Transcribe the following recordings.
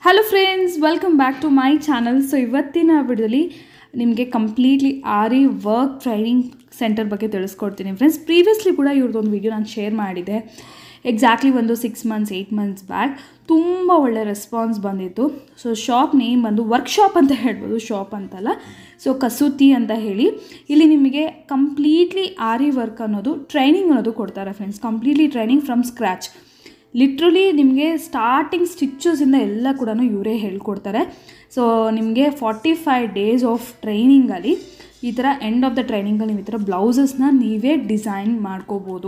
Hello friends welcome back to my channel so ಇವತ್ತಿನ ವಿಡಿಯೋದಲ್ಲಿ ನಿಮಗೆ completely aari work training center ಬಗ್ಗೆ ತಿಳಿಸ್ಕೊಡ್ತೀನಿ ಫ್ರೆಂಡ್ಸ್ ಪ್ರೀವಿಯಸ್ಲಿ ಕೂಡ ಇವ್ರದ್ದೊಂದು ವಿಡಿಯೋ ನಾನು ಶೇರ್ ಮಾಡಿದ್ದೆ ಎಕ್ಸಾಕ್ಟ್ಲಿ ಒಂದು six months eight months back ತುಂಬ ಒಳ್ಳೆ ರೆಸ್ಪಾನ್ಸ್ ಬಂದಿತ್ತು ಸೊ ಶಾಪ್ ನೇಮ್ ಬಂದು ವರ್ಕ್ಶಾಪ್ ಅಂತ ಹೇಳ್ಬೋದು ಶಾಪ್ ಅಂತಲ್ಲ ಸೊ ಕಸೂತಿ ಅಂತ ಹೇಳಿ ಇಲ್ಲಿ ನಿಮಗೆ ಕಂಪ್ಲೀಟ್ಲಿ ಆರಿ ವರ್ಕ್ ಅನ್ನೋದು ಟ್ರೈನಿಂಗ್ ಅನ್ನೋದು ಕೊಡ್ತಾರೆ friends completely training from scratch literally ನಿಮಗೆ ಸ್ಟಾರ್ಟಿಂಗ್ ಸ್ಟಿಚ್ಚಸಿಂದ ಎಲ್ಲ ಕೂಡ ಇವರೇ ಹೇಳ್ಕೊಡ್ತಾರೆ ಸೊ ನಿಮಗೆ ಫಾರ್ಟಿ ಫೈವ್ ಡೇಸ್ ಆಫ್ ಟ್ರೈನಿಂಗಲ್ಲಿ ಈ ಥರ ಎಂಡ್ ಆಫ್ ದ ಟ್ರೈನಿಂಗಲ್ಲಿ ನೀವು ಈ ಥರ ಬ್ಲೌಸಸ್ನ ನೀವೇ ಡಿಸೈನ್ ಮಾಡ್ಕೋಬೋದು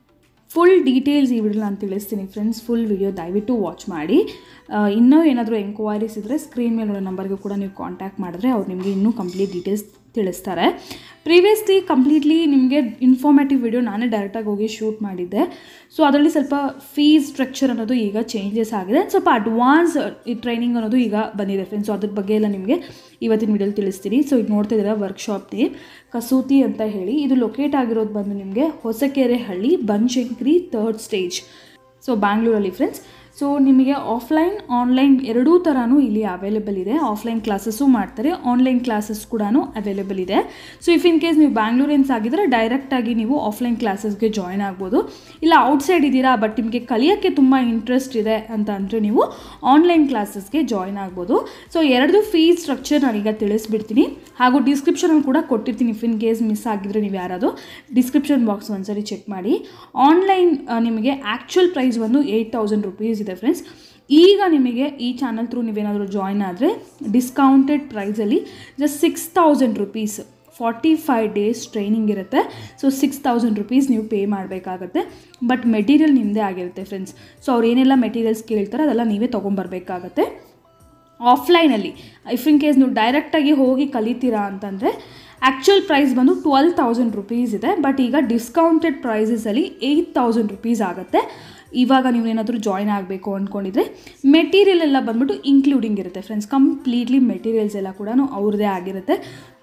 ಫುಲ್ ಡೀಟೇಲ್ಸ್ ಈ ವಿಡಿಯೋ ನಾನು ತಿಳಿಸ್ತೀನಿ ಫ್ರೆಂಡ್ಸ್ ಫುಲ್ ವಿಡಿಯೋ ದಯವಿಟ್ಟು ವಾಚ್ ಮಾಡಿ ಆ, ಇನ್ನೂ ಏನಾದರೂ ಎಂಕ್ವೈರೀಸ್ ಇದ್ದರೆ ಸ್ಕ್ರೀನ್ ಮೇಲಿರೋ ನಂಬರ್ಗೆ ಕೂಡ ನೀವು ಕಾಂಟ್ಯಾಕ್ಟ್ ಮಾಡಿದ್ರೆ ಅವ್ರು ನಿಮಗೆ ಇನ್ನೂ ಕಂಪ್ಲೀಟ್ ಡೀಟೇಲ್ಸ್ ತಿಳಿಸ್ತಾರೆ ಪ್ರೀವಿಯಸ್ಲಿ ಕಂಪ್ಲೀಟ್ಲಿ ನಿಮಗೆ ಇನ್ಫಾರ್ಮೇಟಿವ್ ವಿಡಿಯೋ ನಾನೇ ಡೈರೆಕ್ಟಾಗಿ ಹೋಗಿ ಶೂಟ್ ಮಾಡಿದ್ದೆ ಸೊ ಅದರಲ್ಲಿ ಸ್ವಲ್ಪ ಫೀಸ್ ಸ್ಟ್ರಕ್ಚರ್ ಅನ್ನೋದು ಈಗ ಚೇಂಜಸ್ ಆಗಿದೆ ಸ್ವಲ್ಪ ಅಡ್ವಾನ್ಸ್ ಈ ಟ್ರೈನಿಂಗ್ ಅನ್ನೋದು ಈಗ ಬಂದಿದೆ ಫ್ರೆಂಡ್ಸ್ ಸೊ ಅದ್ರ ಬಗ್ಗೆ ಎಲ್ಲ ನಿಮಗೆ ಇವತ್ತಿನ ವಿಡಿಯೋಲಿ ತಿಳಿಸ್ತೀನಿ ಸೊ ಈಗ ನೋಡ್ತಾ ಇದ್ದೀರಾ ವರ್ಕ್ಶಾಪ್ ನೇಮ್ ಕಸೂತಿ ಅಂತ ಹೇಳಿ ಇದು ಲೊಕೇಟ್ ಆಗಿರೋದು ಬಂದು ನಿಮಗೆ Hosakerehalli Banashankari third stage so ಬ್ಯಾಂಗ್ಳೂರಲ್ಲಿ ಫ್ರೆಂಡ್ಸ್ ಸೊ ನಿಮಗೆ ಆಫ್ಲೈನ್ ಆನ್ಲೈನ್ ಎರಡೂ ಥರನೂ ಇಲ್ಲಿ ಅವೈಲೇಬಲ್ ಇದೆ ಆಫ್ಲೈನ್ ಕ್ಲಾಸಸ್ಸು ಮಾಡ್ತಾರೆ ಆನ್ಲೈನ್ ಕ್ಲಾಸಸ್ ಕೂಡ ಅವೈಲೇಬಲ್ ಇದೆ ಸೊ ಇಫ್ ಇನ್ ಕೇಸ್ ನೀವು ಬ್ಯಾಂಗ್ಳೂರಿನ್ಸ್ ಆಗಿದ್ದರೆ ಡೈರೆಕ್ಟಾಗಿ ನೀವು ಆಫ್ಲೈನ್ ಕ್ಲಾಸಸ್ಗೆ ಜಾಯ್ನ್ ಆಗ್ಬೋದು ಇಲ್ಲ ಔಟ್ಸೈಡ್ ಇದ್ದೀರಾ ಬಟ್ ನಿಮಗೆ ಕಲಿಯೋಕ್ಕೆ ತುಂಬ ಇಂಟ್ರೆಸ್ಟ್ ಇದೆ ಅಂತ ಅಂದರೆ ನೀವು ಆನ್ಲೈನ್ ಕ್ಲಾಸಸ್ಗೆ ಜಾಯ್ನ್ ಆಗ್ಬೋದು ಸೊ ಎರಡು ಫೀಸ್ ಸ್ಟ್ರಕ್ಚರ್ ನಾನೀಗ ತಿಳಿಸ್ಬಿಡ್ತೀನಿ ಹಾಗೂ ಡಿಸ್ಕ್ರಿಪ್ಷನಲ್ಲಿ ಕೂಡ ಕೊಟ್ಟಿರ್ತೀನಿ ಇಫ್ ಇನ್ ಕೇಸ್ ಮಿಸ್ ಆಗಿದ್ರೆ ನೀವು ಯಾರಾದರೂ ಡಿಸ್ಕ್ರಿಪ್ಷನ್ ಬಾಕ್ಸ್ ಒಂದ್ಸರಿ ಚೆಕ್ ಮಾಡಿ ಆನ್ಲೈನ್ ನಿಮಗೆ ಆ್ಯಕ್ಚುಯಲ್ ಪ್ರೈಸ್ ಒಂದು ಏಯ್ಟ್ ತೌಸಂಡ್ ರುಪೀಸ್ ಇದೆ ಫ್ರೆಂಡ್ಸ್ ಈಗ ನಿಮಗೆ ಈ ಚಾನಲ್ ಥ್ರೂ ನೀವೇನಾದರೂ ಜಾಯ್ನ್ ಆದರೆ ಡಿಸ್ಕೌಂಟೆಡ್ ಪ್ರೈಸಲ್ಲಿ just six thousand rupees forty five days training ಇರುತ್ತೆ ಸೊ ಸಿಕ್ಸ್ ತೌಸಂಡ್ ರುಪೀಸ್ ನೀವು ಪೇ ಮಾಡಬೇಕಾಗತ್ತೆ ಬಟ್ ಮೆಟೀರಿಯಲ್ ನಿಮ್ಮದೇ ಆಗಿರುತ್ತೆ ಫ್ರೆಂಡ್ಸ್ ಸೊ ಅವ್ರು ಏನೆಲ್ಲ ಮೆಟೀರಿಯಲ್ಸ್ ಕೇಳ್ತಾರೆ ಅದೆಲ್ಲ ನೀವೇ ತೊಗೊಂಬರ್ಬೇಕಾಗತ್ತೆ ಆಫ್ಲೈನಲ್ಲಿ ಇಫ್ ಇನ್ ಕೇಸ್ ನೀವು ಡೈರೆಕ್ಟಾಗಿ ಹೋಗಿ ಕಲಿತೀರಾ ಅಂತಂದರೆ ಆ್ಯಕ್ಚುಯಲ್ ಪ್ರೈಸ್ ಬಂದು ಟ್ವೆಲ್ ತೌಸಂಡ್ ರುಪೀಸ್ ಇದೆ ಬಟ್ ಈಗ ಡಿಸ್ಕೌಂಟೆಡ್ ಪ್ರೈಸಸಲ್ಲಿ ಏಯ್ಟ್ ತೌಸಂಡ್ ರುಪೀಸ್ ಆಗುತ್ತೆ ಇವಾಗ ನೀವು ಏನಾದರೂ ಜಾಯ್ನ್ ಆಗಬೇಕು ಅಂದ್ಕೊಂಡಿದ್ರೆ ಮೆಟೀರಿಯಲ್ ಎಲ್ಲ ಬಂದ್ಬಿಟ್ಟು ಇನ್ಕ್ಲೂಡಿಂಗ್ ಇರುತ್ತೆ ಫ್ರೆಂಡ್ಸ್ ಕಂಪ್ಲೀಟ್ಲಿ ಮೆಟೀರಿಯಲ್ಸ್ ಎಲ್ಲ ಕೂಡ ಅವ್ರದ್ದೇ ಆಗಿರುತ್ತೆ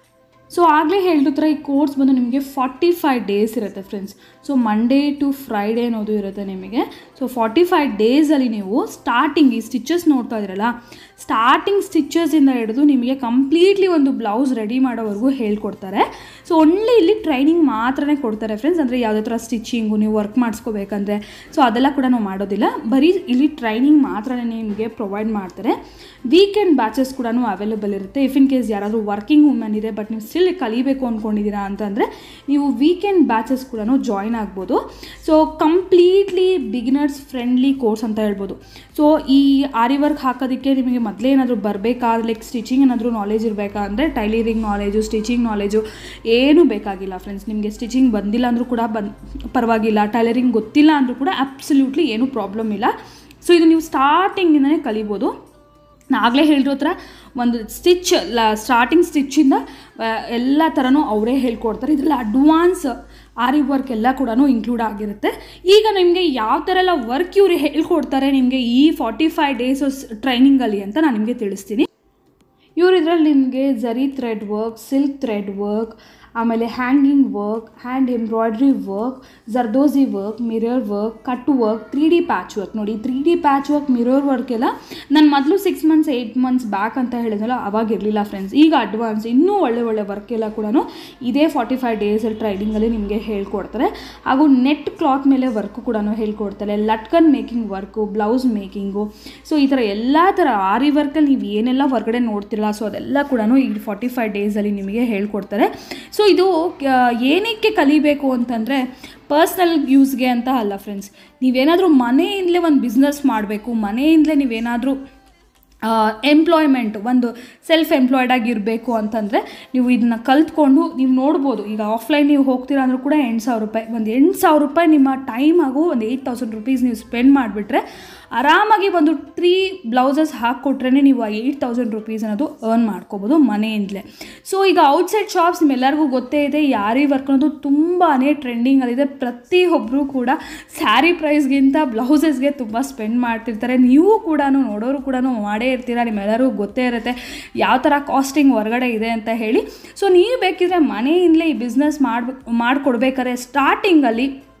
ಸೊ ಆಗಲೇ ಹೇಳಿದ ಥರ ಈ ಕೋರ್ಸ್ ಬಂದು ನಿಮಗೆ ಫಾರ್ಟಿ ಫೈವ್ ಡೇಸ್ ಇರುತ್ತೆ friends so Monday to Friday ಅನ್ನೋದು ಇರುತ್ತೆ ನಿಮಗೆ ಸೊ ಫಾರ್ಟಿ ಫೈವ್ ಡೇಸಲ್ಲಿ ನೀವು ಸ್ಟಾರ್ಟಿಂಗ್ ಈ ಸ್ಟಿಚಸ್ ನೋಡ್ತಾ ಇದ್ದೀರಲ್ಲ ಸ್ಟಾರ್ಟಿಂಗ್ ಸ್ಟಿಚಸಿಂದ ಹಿಡಿದು ನಿಮಗೆ ಕಂಪ್ಲೀಟ್ಲಿ ಒಂದು ಬ್ಲೌಸ್ ರೆಡಿ ಮಾಡೋವರೆಗೂ ಹೇಳ್ಕೊಡ್ತಾರೆ ಸೊ ಒನ್ಲಿ ಇಲ್ಲಿ ಟ್ರೈನಿಂಗ್ ಮಾತ್ರನೇ ಕೊಡ್ತಾರೆ ಫ್ರೆಂಡ್ಸ್ ಅಂದರೆ ಯಾವುದೇ ಥರ ಸ್ಟಿಚಿಂಗು ನೀವು ವರ್ಕ್ ಮಾಡಿಸ್ಕೋಬೇಕಂದ್ರೆ ಸೊ ಅದೆಲ್ಲ ಕೂಡ ನಾವು ಮಾಡೋದಿಲ್ಲ ಬರೀ ಇಲ್ಲಿ ಟ್ರೈನಿಂಗ್ ಮಾತ್ರನೇ ನಿಮಗೆ ಪ್ರೊವೈಡ್ ಮಾಡ್ತಾರೆ ವೀಕೆಂಡ್ ಬ್ಯಾಚಸ್ ಕೂಡ ಅವೈಲೇಬಲ್ ಇರುತ್ತೆ ಇಫ್ ಇನ್ ಕೇಸ್ ಯಾರಾದರೂ ವರ್ಕಿಂಗ್ ವುಮೆನ್ ಇದೆ ಬಟ್ ನೀವು ಸ್ಟಿಲ್ ಕಲಿಬೇಕು ಅಂದ್ಕೊಂಡಿದ್ದೀರಾ ಅಂತಂದರೆ ನೀವು ವೀಕೆಂಡ್ ಬ್ಯಾಚಸ್ ಕೂಡ ಜಾಯ್ನ್ ಆಗ್ಬೋದು so completely beginners friendly course ಅಂತ ಹೇಳ್ಬೋದು ಸೊ ಈ ಆರಿ ವರ್ಕ್ ಹಾಕೋದಕ್ಕೆ ನಿಮಗೆ ಮೊದಲೇ ಏನಾದರೂ ಬರಬೇಕಾದ್ರೆ ಲೈಕ್ ಸ್ಟಿಚಿಂಗ್ ಏನಾದರೂ ನಾಲೆಜ್ ಇರಬೇಕಾ ಅಂದರೆ ಟೈಲರಿಂಗ್ ನಾಲೆಜು ಸ್ಟಿಚಿಂಗ್ ನಾಲೆಜು ಏನೂ ಬೇಕಾಗಿಲ್ಲ ಫ್ರೆಂಡ್ಸ್ ನಿಮಗೆ ಸ್ಟಿಚಿಂಗ್ ಬಂದಿಲ್ಲ ಅಂದರೂ ಕೂಡ ಬಂದ್ ಪರವಾಗಿಲ್ಲ ಟೈಲರಿಂಗ್ ಗೊತ್ತಿಲ್ಲ ಅಂದರೂ ಕೂಡ ಅಬ್ಸಲ್ಯೂಟ್ಲಿ ಏನೂ ಪ್ರಾಬ್ಲಮ್ ಇಲ್ಲ ಸೊ ಇದು ನೀವು ಸ್ಟಾರ್ಟಿಂಗಿಂದನೇ ಕಲಿಬೋದು ಆಗಲೇ ಹೇಳಿರೋ ಥರ ಒಂದು ಸ್ಟಿಚ್ ಲ ಸ್ಟಾರ್ಟಿಂಗ್ ಸ್ಟಿಚ್ಚಿಂದ ಎಲ್ಲ ಥರನೂ ಅವರೇ ಹೇಳ್ಕೊಡ್ತಾರೆ ಇದರಲ್ಲಿ ಅಡ್ವಾನ್ಸ್ ಆರಿ ವರ್ಕ್ ಎಲ್ಲ ಕೂಡ ಇನ್ಕ್ಲೂಡ್ ಆಗಿರುತ್ತೆ ಈಗ ನಿಮಗೆ ಯಾವ ಥರ ಎಲ್ಲ ವರ್ಕ್ ಇವ್ರು ಹೇಳ್ಕೊಡ್ತಾರೆ ನಿಮಗೆ ಈ ಫಾರ್ಟಿ ಫೈವ್ ಡೇಸ್ ಟ್ರೈನಿಂಗಲ್ಲಿ ಅಂತ ನಾನು ನಿಮಗೆ ತಿಳಿಸ್ತೀನಿ ಇವ್ರು ಇದರಲ್ಲಿ ನಿಮಗೆ zari thread work silk thread work ಆಮೇಲೆ hanging work hand embroidery work zardozi work mirror work cut work three D patch work ನೋಡಿ three D patch work mirror work ಎಲ್ಲ ನಾನು ಮೊದಲು six months eight months back ಅಂತ ಹೇಳಿದ್ನಲ್ಲ ಅವಾಗ ಇರಲಿಲ್ಲ ಫ್ರೆಂಡ್ಸ್ ಈಗ ಅಡ್ವಾನ್ಸ್ ಇನ್ನೂ ಒಳ್ಳೆ ಒಳ್ಳೆ ವರ್ಕ್ ಎಲ್ಲ ಕೂಡ ಇದೇ ಫಾರ್ಟಿ ಫೈವ್ ಡೇಸಲ್ಲಿ ಟ್ರೈನಿಂಗಲ್ಲಿ ನಿಮಗೆ ಹೇಳ್ಕೊಡ್ತಾರೆ ಹಾಗೂ ನೆಟ್ ಕ್ಲಾತ್ ಮೇಲೆ ವರ್ಕು ಕೂಡ ಹೇಳ್ಕೊಡ್ತಾರೆ latkan making work blouse making so ಈ ಥರ ಎಲ್ಲ ಥರ ಆರಿ ವರ್ಕಲ್ಲಿ ನೀವು ಏನೆಲ್ಲ ಹೊರಗಡೆ ನೋಡ್ತಿರಲ್ಲ ಸೊ ಅದೆಲ್ಲ ಕೂಡ ಈ ಫಾರ್ಟಿ ಫೈವ್ ಡೇಸಲ್ಲಿ ನಿಮಗೆ ಹೇಳ್ಕೊಡ್ತಾರೆ ಸೊ ಇದು ಆ, ಏನಕ್ಕೆ ಕಲಿಬೇಕು ಅಂತಂದರೆ ಪರ್ಸ್ನಲ್ ಯೂಸ್ಗೆ ಅಂತ ಅಲ್ಲ ಫ್ರೆಂಡ್ಸ್ ನೀವೇನಾದರೂ ಮನೆಯಿಂದಲೇ ಒಂದು ಬಿಸ್ನೆಸ್ ಮಾಡಬೇಕು ಮನೆಯಿಂದಲೇ ನೀವೇನಾದರೂ ಎಂಪ್ಲಾಯ್ಮೆಂಟ್ ಒಂದು ಸೆಲ್ಫ್ ಎಂಪ್ಲಾಯ್ಡ್ ಆಗಿರಬೇಕು ಅಂತಂದರೆ ನೀವು ಇದನ್ನ ಕಲ್ತ್ಕೊಂಡು ನೀವು ನೋಡ್ಬೋದು ಈಗ ಆಫ್ಲೈನ್ ನೀವು ಹೋಗ್ತೀರಾ ಅಂದರೂ ಕೂಡ ಎಂಟು ಸಾವಿರ ರೂಪಾಯಿ ಒಂದು ಎಂಟು ಸಾವಿರ ರೂಪಾಯಿ ನಿಮ್ಮ ಟೈಮ್ ಹಾಗೂ ಒಂದು ಏಯ್ಟ್ ತೌಸಂಡ್ ರುಪೀಸ್ ನೀವು ಸ್ಪೆಂಡ್ ಮಾಡಿಬಿಟ್ರೆ ಆರಾಮಾಗಿ ಒಂದು ತ್ರೀ ಬ್ಲೌಸಸ್ ಹಾಕ್ಕೊಟ್ರೆ ನೀವು ಆ ಏಯ್ಟ್ ತೌಸಂಡ್ ರುಪೀಸ್ ಅನ್ನೋದು ಅರ್ನ್ ಮಾಡ್ಕೋಬೋದು ಮನೆಯಿಂದಲೇ ಸೊ ಈಗ ಔಟ್ಸೈಡ್ ಶಾಪ್ಸ್ ನಿಮ್ಮೆಲ್ಲರಿಗೂ ಗೊತ್ತೇ ಇದೆ ಯಾರಿ ವರ್ಕ್ ಅನ್ನೋದು ತುಂಬಾ ಟ್ರೆಂಡಿಂಗಲ್ಲಿದೆ ಪ್ರತಿಯೊಬ್ಬರು ಕೂಡ ಸ್ಯಾರಿ ಪ್ರೈಸ್ಗಿಂತ ಬ್ಲೌಸಸ್ಗೆ ತುಂಬ ಸ್ಪೆಂಡ್ ಮಾಡ್ತಿರ್ತಾರೆ ನೀವು ಕೂಡ ನೋಡೋರು ಕೂಡ ಮಾಡೇ ಇರ್ತೀರ ನಿಮ್ಮೆಲ್ಲರಿಗೂ ಗೊತ್ತೇ ಇರುತ್ತೆ ಯಾವ ಥರ ಕಾಸ್ಟಿಂಗ್ ಹೊರಗಡೆ ಇದೆ ಅಂತ ಹೇಳಿ ಸೊ ನೀವು ಬೇಕಿದ್ರೆ ಮನೆಯಿಂದಲೇ ಈ ಬಿಸ್ನೆಸ್ ಮಾಡ್ಬೇಕು ಮಾಡಿಕೊಡ್ಬೇಕಾದ್ರೆ ಸ್ಟಾರ್ಟಿಂಗಲ್ಲಿ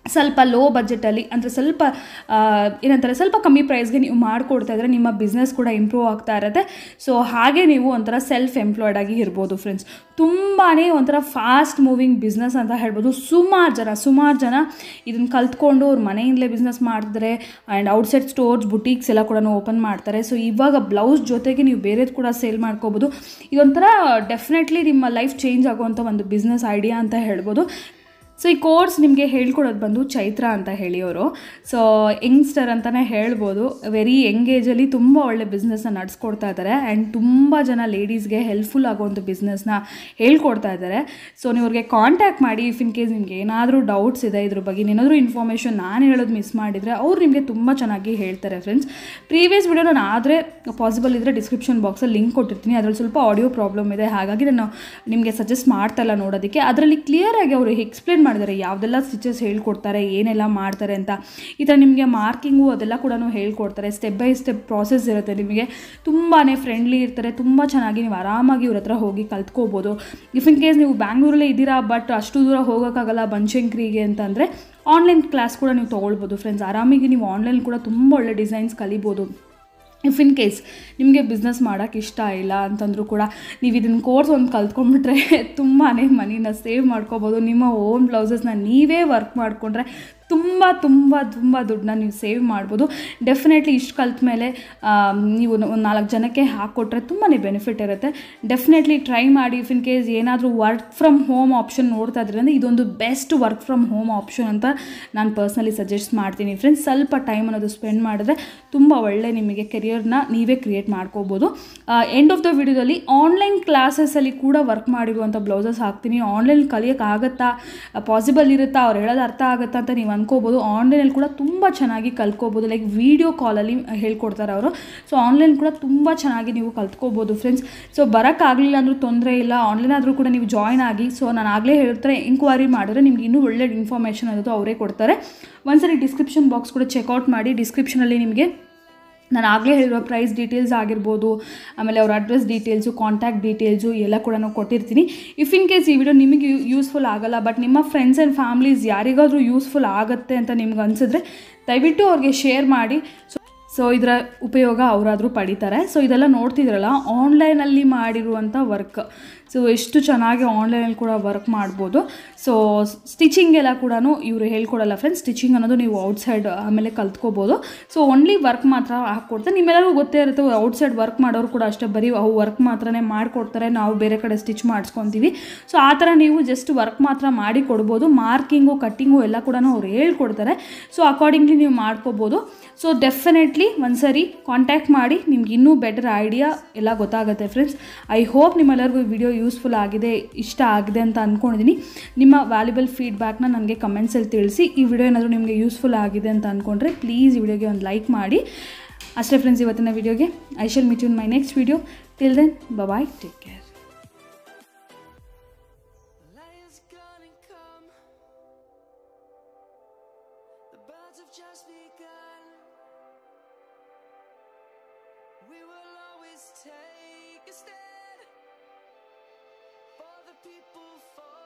ಸ್ವಲ್ಪ ಲೋ ಬಜೆಟಲ್ಲಿ ಅಂದರೆ ಸ್ವಲ್ಪ ಆ, ಏನಂತಾರೆ ಸ್ವಲ್ಪ ಕಮ್ಮಿ ಪ್ರೈಸ್ಗೆ ನೀವು ಮಾಡಿಕೊಡ್ತಾ ಇದ್ದರೆ ನಿಮ್ಮ ಬಿಸ್ನೆಸ್ ಕೂಡ ಇಂಪ್ರೂವ್ ಆಗ್ತಾ ಇರುತ್ತೆ ಸೊ ಹಾಗೆ ನೀವು ಒಂಥರ ಸೆಲ್ಫ್ ಎಂಪ್ಲಾಯ್ಡ್ ಆಗಿ ಇರ್ಬೋದು ಫ್ರೆಂಡ್ಸ್ ತುಂಬಾ ಒಂಥರ ಫಾಸ್ಟ್ ಮೂವಿಂಗ್ ಬಿಸ್ನೆಸ್ ಅಂತ ಹೇಳ್ಬೋದು ಸುಮಾರು ಜನ ಸುಮಾರು ಜನ ಇದನ್ನು ಕಲ್ತ್ಕೊಂಡು ಅವ್ರ ಮನೆಯಿಂದಲೇ ಬಿಸ್ನೆಸ್ ಮಾಡ್ತಾರೆ ಆ್ಯಂಡ್ ಔಟ್ಸೈಡ್ ಸ್ಟೋರ್ಸ್ ಬುಟೀಕ್ಸ್ ಎಲ್ಲ ಕೂಡ ಓಪನ್ ಮಾಡ್ತಾರೆ ಸೊ ಇವಾಗ ಬ್ಲೌಸ್ ಜೊತೆಗೆ ನೀವು ಬೇರೆದು ಕೂಡ ಸೇಲ್ ಮಾಡ್ಕೋಬೋದು ಇದೊಂಥರ ಡೆಫಿನೆಟ್ಲಿ ನಿಮ್ಮ ಲೈಫ್ ಚೇಂಜ್ ಆಗುವಂಥ ಒಂದು ಬಿಸ್ನೆಸ್ ಐಡಿಯಾ ಅಂತ ಹೇಳ್ಬೋದು ಸೊ ಈ ಕೋರ್ಸ್ ನಿಮಗೆ ಹೇಳ್ಕೊಡೋದು ಬಂದು ಚೈತ್ರ ಅಂತ ಹೇಳಿ ಅವರು ಸೊ ಯಂಗ್ಸ್ಟರ್ ಅಂತಲೇ ಹೇಳ್ಬೋದು ವೆರಿ ಯಂಗ್ ಏಜಲ್ಲಿ ತುಂಬ ಒಳ್ಳೆ ಬಿಸ್ನೆಸ್ನ ನಡೆಸ್ಕೊಡ್ತಾ ಇದ್ದಾರೆ ಆ್ಯಂಡ್ ತುಂಬ ಜನ ಲೇಡೀಸ್ಗೆ ಹೆಲ್ಪ್ಫುಲ್ ಆಗುವಂಥ ಬಿಸ್ನೆಸ್ನ ಹೇಳ್ಕೊಡ್ತಾ ಇದ್ದಾರೆ ಸೊ ನೀವು ಅವ್ರಿಗೆ ಕಾಂಟ್ಯಾಕ್ಟ್ ಮಾಡಿ ಇಫ್ ಇನ್ ಕೇಸ್ ನಿಮ್ಗೆ ಏನಾದರೂ ಡೌಟ್ಸ್ ಇದೆ ಇದ್ರ ಬಗ್ಗೆ ಏನಾದರೂ ಇನ್ಫಾರ್ಮೇಷನ್ ನಾನು ಹೇಳೋದು ಮಿಸ್ ಮಾಡಿದರೆ ಅವ್ರು ನಿಮಗೆ ತುಂಬ ಚೆನ್ನಾಗಿ ಹೇಳ್ತಾರೆ ಫ್ರೆಂಡ್ಸ್ ಪ್ರೀವಿಯಸ್ ವಿಡಿಯೋ ನಾನು ಆದರೆ ಪಾಸಿಬಲ್ ಇದ್ದರೆ ಡಿಸ್ಕ್ರಿಪ್ಷನ್ ಬಾಕ್ಸಲ್ಲಿ ಲಿಂಕ್ ಕೊಟ್ಟಿರ್ತೀನಿ ಅದರಲ್ಲಿ ಸ್ವಲ್ಪ ಆಡಿಯೋ ಪ್ರಾಬ್ಲಮ್ ಇದೆ ಹಾಗಾಗಿ ನಾನು ನಿಮಗೆ ಸಜೆಸ್ಟ್ ಮಾಡ್ತಾ ಇಲ್ಲ ನೋಡೋದಕ್ಕೆ ಅದರಲ್ಲಿ ಕ್ಲಿಯರಾಗಿ ಅವರು ಎಕ್ಸ್ಪ್ಲೇನ್ ಮಾಡಿದ್ದಾರೆ ಯಾವುದೆಲ್ಲ ಸ್ಟಿಚಸ್ ಹೇಳ್ಕೊಡ್ತಾರೆ ಏನೆಲ್ಲ ಮಾಡ್ತಾರೆ ಅಂತ ಈ ಥರ ನಿಮಗೆ ಮಾರ್ಕಿಂಗು ಅದೆಲ್ಲ ಕೂಡ ಹೇಳ್ಕೊಡ್ತಾರೆ ಸ್ಟೆಪ್ ಬೈ ಸ್ಟೆಪ್ ಪ್ರಾಸೆಸ್ ಇರುತ್ತೆ ನಿಮಗೆ ತುಂಬಾ ಫ್ರೆಂಡ್ಲಿ ಇರ್ತಾರೆ ತುಂಬ ಚೆನ್ನಾಗಿ ನೀವು ಆರಾಮಾಗಿ ಇವ್ರ ಹತ್ರ ಹೋಗಿ ಕಲ್ತ್ಕೋಬೋದು ಇಫ್ ಇನ್ ಕೇಸ್ ನೀವು ಬ್ಯಾಂಗ್ಳೂರಲ್ಲೇ ಇದ್ದೀರಾ ಬಟ್ ಅಷ್ಟು ದೂರ ಹೋಗೋಕ್ಕಾಗಲ್ಲ ಬನಶಂಕರಿಗೆ ಅಂತಂದರೆ ಆನ್ಲೈನ್ ಕ್ಲಾಸ್ ಕೂಡ ನೀವು ತೊಗೊಳ್ಬೋದು ಫ್ರೆಂಡ್ಸ್ ಆರಾಮಿಗೆ ನೀವು ಆನ್ಲೈನ್ ಕೂಡ ತುಂಬ ಒಳ್ಳೆ ಡಿಸೈನ್ಸ್ ಕಲಿಬೋದು ಇಫ್ ಇನ್ ಕೇಸ್ ನಿಮಗೆ ಬಿಸ್ನೆಸ್ ಮಾಡೋಕ್ಕೆ ಇಷ್ಟ ಇಲ್ಲ ಅಂತಂದರೂ ಕೂಡ ನೀವು ಇದನ್ನ ಕೋರ್ಸ್ ಒಂದು ಕಲ್ತ್ಕೊಂಡ್ಬಿಟ್ರೆ ತುಂಬಾ ಮನಿನ ಸೇವ್ ಮಾಡ್ಕೋಬೋದು ನಿಮ್ಮ ಓನ್ ಬ್ಲೌಸಸ್ನ ನೀವೇ ವರ್ಕ್ ಮಾಡಿಕೊಂಡ್ರೆ ತುಂಬ ತುಂಬ ತುಂಬ ದುಡ್ಡನ್ನ ನೀವು ಸೇವ್ ಮಾಡ್ಬೋದು ಡೆಫಿನೆಟ್ಲಿ ಇಷ್ಟು ಕಲ್ತ ಮೇಲೆ ನೀವು ಒಂದು ನಾಲ್ಕು ಜನಕ್ಕೆ ಹಾಕ್ಕೊಟ್ರೆ ತುಂಬಾ ಬೆನಿಫಿಟ್ ಇರುತ್ತೆ ಡೆಫಿನೆಟ್ಲಿ ಟ್ರೈ ಮಾಡಿ ಇಫ್ ಇನ್ ಕೇಸ್ ಏನಾದರೂ ವರ್ಕ್ ಫ್ರಮ್ ಹೋಮ್ ಆಪ್ಷನ್ ನೋಡ್ತಾ ಇದ್ರೆ ಅಂದರೆ ಇದೊಂದು best work from home option ಅಂತ ನಾನು ಪರ್ಸ್ನಲಿ ಸಜೆಸ್ಟ್ ಮಾಡ್ತೀನಿ ಫ್ರೆಂಡ್ಸ್ ಸ್ವಲ್ಪ ಟೈಮ್ ಅನ್ನೋದು ಸ್ಪೆಂಡ್ ಮಾಡಿದ್ರೆ ತುಂಬ ಒಳ್ಳೆ ನಿಮಗೆ ಕೆರಿಯರ್ನ ನೀವೇ ಕ್ರಿಯೇಟ್ ಮಾಡ್ಕೋಬೋದು ಎಂಡ್ ಆಫ್ ದ ವಿಡಿಯೋದಲ್ಲಿ ಆನ್ಲೈನ್ ಕ್ಲಾಸಸಲ್ಲಿ ಕೂಡ ವರ್ಕ್ ಮಾಡಿರುವಂಥ ಬ್ಲೌಸಸ್ ಹಾಕ್ತೀನಿ ಆನ್ಲೈನ್ ಕಲಿಯೋಕ್ಕಾಗತ್ತಾ ಪಾಸಿಬಲ್ ಇರುತ್ತಾ ಅವ್ರು ಹೇಳೋದು ಅರ್ಥ ಆಗುತ್ತಾ ಅಂತ ನೀವು ಅನ್ಕೋಬೋದು ಆನ್ಲೈನಲ್ಲಿ ಕೂಡ ತುಂಬ ಚೆನ್ನಾಗಿ ಕಲ್ತ್ಕೋಬೋದು ಲೈಕ್ ವೀಡಿಯೋ ಕಾಲಲ್ಲಿ ಹೇಳ್ಕೊಡ್ತಾರೆ ಅವರು ಸೊ ಆನ್ಲೈನ್ ಕೂಡ ತುಂಬ ಚೆನ್ನಾಗಿ ನೀವು ಕಲ್ತ್ಕೋಬೋದು ಫ್ರೆಂಡ್ಸ್ ಸೊ ಬರೋಕ್ಕಾಗಲಿಲ್ಲ ಅಂದರೂ ತೊಂದರೆ ಇಲ್ಲ ಆನ್ಲೈನ್ ಆದರೂ ಕೂಡ ನೀವು ಜಾಯ್ನ್ ಆಗಿ ಸೊ ನಾನು ಆಗಲೇ ಹೇಳ್ತಾರೆ ಎಂಕ್ವೈರಿ ಮಾಡಿದ್ರೆ ನಿಮ್ಗೆ ಇನ್ನೂ ಒಳ್ಳೆ ಇನ್ಫಾರ್ಮೇಷನ್ ಅನ್ನೋದು ಅವರೇ ಕೊಡ್ತಾರೆ ಒಂದ್ಸರಿ ಡಿಸ್ಕ್ರಿಪ್ಷನ್ ಬಾಕ್ಸ್ ಕೂಡ ಚೆಕ್ಔಟ್ ಮಾಡಿ ಡಿಸ್ಕ್ರಿಪ್ಷನಲ್ಲಿ ನಿಮಗೆ ನಾನು ಆಗಲೇ ಹೇಳಿರೋ ಪ್ರೈಸ್ ಡೀಟೇಲ್ಸ್ ಆಗಿರ್ಬೋದು ಆಮೇಲೆ ಅವ್ರ ಅಡ್ರೆಸ್ ಡೀಟೇಲ್ಸು ಕಾಂಟ್ಯಾಕ್ಟ್ ಡೀಟೇಲ್ಸು ಎಲ್ಲ ಕೂಡ ಕೊಟ್ಟಿರ್ತೀನಿ ಇಫ್ ಇನ್ ಕೇಸ್ ಈ ವಿಡಿಯೋ ನಿಮಗೆ ಯೂಸ್ಫುಲ್ ಆಗಲ್ಲ ಬಟ್ ನಿಮ್ಮ ಫ್ರೆಂಡ್ಸ್ ಆ್ಯಂಡ್ ಫ್ಯಾಮ್ಲೀಸ್ ಯಾರಿಗಾದರೂ ಯೂಸ್ಫುಲ್ ಆಗುತ್ತೆ ಅಂತ ನಿಮ್ಗೆ ಅನಿಸಿದ್ರೆ ದಯವಿಟ್ಟು ಅವ್ರಿಗೆ ಶೇರ್ ಮಾಡಿ ಸೊ ಸೊ ಇದರ ಉಪಯೋಗ ಅವರಾದರೂ ಪಡಿತಾರೆ ಸೊ ಇದೆಲ್ಲ ನೋಡ್ತಿದ್ರಲ್ಲ ಆನ್ಲೈನಲ್ಲಿ ಮಾಡಿರುವಂಥ ವರ್ಕ್ ಸೊ ಎಷ್ಟು ಚೆನ್ನಾಗಿ ಆನ್ಲೈನಲ್ಲಿ ಕೂಡ ವರ್ಕ್ ಮಾಡ್ಬೋದು ಸೊ ಸ್ಟಿಚಿಂಗ್ ಎಲ್ಲ ಕೂಡ ಇವರು ಹೇಳ್ಕೊಡಲ್ಲ ಫ್ರೆಂಡ್ಸ್ ಸ್ಟಿಚಿಂಗ್ ಅನ್ನೋದು ನೀವು ಔಟ್ಸೈಡ್ ಆಮೇಲೆ ಕಲ್ತ್ಕೋಬೋದು ಸೊ ಓನ್ಲಿ ವರ್ಕ್ ಮಾತ್ರ ಹಾಕ್ಕೊಡ್ತಾರೆ ನಿಮ್ಮೆಲ್ಲರಿಗೂ ಗೊತ್ತೇ ಇರುತ್ತೆ ಔಟ್ಸೈಡ್ ವರ್ಕ್ ಮಾಡೋರು ಕೂಡ ಅಷ್ಟೇ ಬರೀ ಅವು ವರ್ಕ್ ಮಾತ್ರನೇ ಮಾಡಿಕೊಡ್ತಾರೆ ನಾವು ಬೇರೆ ಕಡೆ ಸ್ಟಿಚ್ ಮಾಡಿಸ್ಕೊತೀವಿ ಸೊ ಆ ಥರ ನೀವು ಜಸ್ಟ್ ವರ್ಕ್ ಮಾತ್ರ ಮಾಡಿ ಕೊಡ್ಬೋದು ಮಾರ್ಕಿಂಗು ಕಟ್ಟಿಂಗು ಎಲ್ಲ ಕೂಡ ಅವ್ರು ಹೇಳ್ಕೊಡ್ತಾರೆ ಸೊ ಅಕಾರ್ಡಿಂಗ್ಲಿ ನೀವು ಮಾಡ್ಕೋಬೋದು ಸೊ ಡೆಫಿನೆಟ್ಲಿ ಒಂದ್ಸರಿ ಕಾಂಟ್ಯಾಕ್ಟ್ ಮಾಡಿ ನಿಮ್ಗೆ ಇನ್ನೂ ಬೆಟರ್ ಐಡಿಯಾ ಎಲ್ಲ ಗೊತ್ತಾಗುತ್ತೆ ಫ್ರೆಂಡ್ಸ್ ಐ ಹೋಪ್ ನಿಮ್ಮೆಲ್ಲರಿಗೂ ಈ ವಿಡಿಯೋ ಯೂಸ್ಫುಲ್ ಆಗಿದೆ ಇಷ್ಟ ಆಗಿದೆ ಅಂತ ಅಂದ್ಕೊಂಡಿದ್ದೀನಿ ನಿಮ್ಮ ವ್ಯಾಲ್ಯುಬಲ್ ಫೀಡ್ಬ್ಯಾಕ್ನ ನನಗೆ ಕಮೆಂಟ್ಸಲ್ಲಿ ತಿಳಿಸಿ ಈ ವಿಡಿಯೋ ಏನಾದರೂ ನಿಮಗೆ ಯೂಸ್ಫುಲ್ ಆಗಿದೆ ಅಂತ ಅಂದ್ಕೊಂಡ್ರೆ ಪ್ಲೀಸ್ ಈ ವಿಡಿಯೋಗೆ ಒಂದು ಲೈಕ್ ಮಾಡಿ ಅಷ್ಟೇ ಫ್ರೆಂಡ್ಸ್ ಇವತ್ತಿನ ವಿಡಿಯೋಗೆ I shall meet in my next video till then bye take care Lion's gonna come. The birds have just begun. We will always take a stand for the people, for